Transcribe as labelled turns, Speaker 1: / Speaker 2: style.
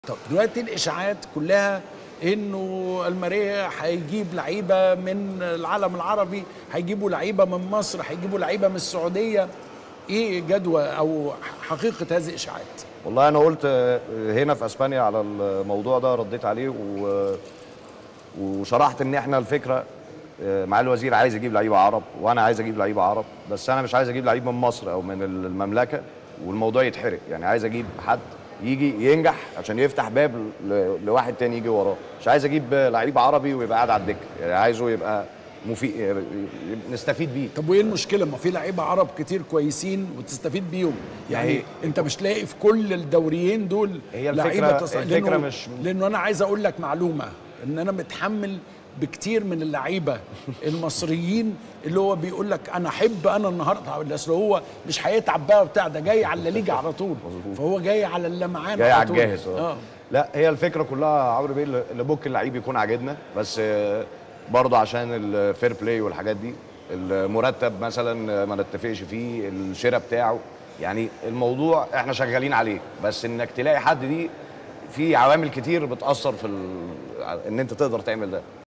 Speaker 1: طب دلوقتي الاشاعات كلها انه الماريه هيجيب لعيبه من العالم العربي هيجيبوا لعيبه من مصر هيجيبوا لعيبه من السعوديه ايه جدوى او حقيقه هذه الاشاعات
Speaker 2: والله انا قلت آه، هنا في اسبانيا على الموضوع ده رديت عليه و... وشرحت ان احنا الفكره آه، مع الوزير عايز يجيب لعيبه عرب وانا عايز اجيب لعيبه عرب بس انا مش عايز اجيب لعيب من مصر او من المملكه والموضوع يتحرق يعني عايز اجيب حد يجي ينجح عشان يفتح باب ل... لواحد تاني يجي وراه مش عايز اجيب لعيب عربي ويبقى قاعد على الدكه يعني عايزه يبقى مفيد نستفيد بيه
Speaker 1: طب وايه المشكله ما في لعيبه عرب كتير كويسين وتستفيد بيهم يعني
Speaker 2: هي-
Speaker 1: انت مش لاقي في كل الدوريين دول
Speaker 2: هي الفكرة-
Speaker 1: لعيبه تص...
Speaker 2: الفكرة
Speaker 1: لأنه-
Speaker 2: مش-
Speaker 1: لانه انا عايز اقول لك معلومه ان انا متحمل بكتير من اللعيبه المصريين اللي هو بيقول لك انا احب انا النهارده اصل هو مش هيتعب بقى بتاع ده جاي على الليجا على طول فهو جاي على اللمعان
Speaker 2: جاي على
Speaker 1: طول.
Speaker 2: الجاهز اه لا هي الفكره كلها عمرو بيه اللي بوك اللعيب يكون عاجبنا بس آه، برضه عشان الفير بلاي والحاجات دي المرتب مثلا ما نتفقش فيه الشراء بتاعه يعني الموضوع احنا شغالين عليه بس انك تلاقي حد دي في عوامل كتير بتاثر في ال... ان انت تقدر تعمل ده